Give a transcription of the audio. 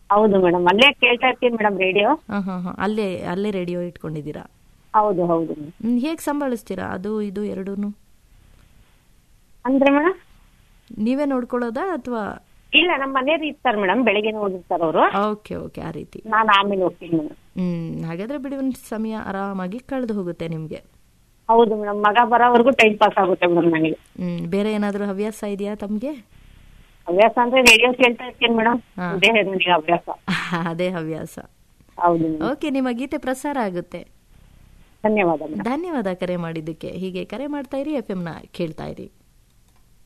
ಹೌದು ಮೇಡಮ್ ಅಲ್ಲೇ ಕೇಳ್ತಾ ಇರ್ತೀನಿ ಮೇಡಮ್ ರೇಡಿಯೋ ಹಾಂ ಹಾಂ ಹಾಂ ಅಲ್ಲೇ ಅಲ್ಲೇ ರೇಡಿಯೋ ಇಟ್ಕೊಂಡಿದ್ದೀರಾ ಹೌದು ಹೌದು ಹೇಗೆ ಸಂಭಾಳಿಸ್ತೀರಾ ಅದು ಇದು ಎರಡೂ ಅಂದ್ರೆ ಮೇಡಮ್ ನೀವೇ ನೋಡ್ಕೊಳ್ಳೋದಾ ಅಥವಾ ಇಲ್ಲ ನಮ್ಮ ಮನೆಯವ್ರು ಇರ್ತಾರೆ ಮೇಡಮ್ ಬೆಳಿಗ್ಗೆ ಹೋಗಿರ್ತಾರೆ ಅವರು ಓಕೆ ಓಕೆ ಆ ರೀತಿ ನಾನು ಆಮೇಲೆ ಹೋಗ್ತೀನಿ ಮೇಡಮ್ ಹ್ಮ್ ಹಾಗಾದ್ರೆ ಬಿಡಿ ಒಂದು ಸಮಯ ಆರಾಮಾಗಿ ಕಳೆದು ಹೋಗುತ್ತೆ ನಿಮಗೆ ಹೌದು ಮೇಡಮ್ ಮಗ ಬರೋವರೆಗೂ ಟೈಮ್ ಪಾಸ್ ಆಗುತ್ತೆ ಮೇಡಮ್ ನನಗೆ ಹ್ಮ್ ಬೇರೆ ಏನಾದರೂ ಹವ್ಯಾಸ ಇದೆಯಾ ತಮಗೆ ಹವ್ಯಾಸ ಅಂದ್ರೆ ರೇಡಿಯೋ ಕೇಳ್ತಾ ಇರ್ತೀನಿ ಮೇಡಮ್ ಹಾ. ಇದೇ ನನಗೆ ಹವ್ಯಾಸ ಅದೇ ಹವ್ಯಾಸ ಹೌದು ಮೇಡಮ್ ಓಕೆ ನಿಮ್ಮ ಗೀತೆ ಪ್ರಸಾರ ಆಗುತ್ತೆ ಧನ್ಯವಾದ ಮೇಡಮ್ ಧನ್ಯವಾದ ಕರೆ ಮಾಡಿದ್ದಕ್ಕೆ ಹೀಗೆ ಕರೆ ಮಾಡ್ತಾ ಇರಿ ಎಫ್ ನ ಕೇಳ್ತಾ ಇರಿ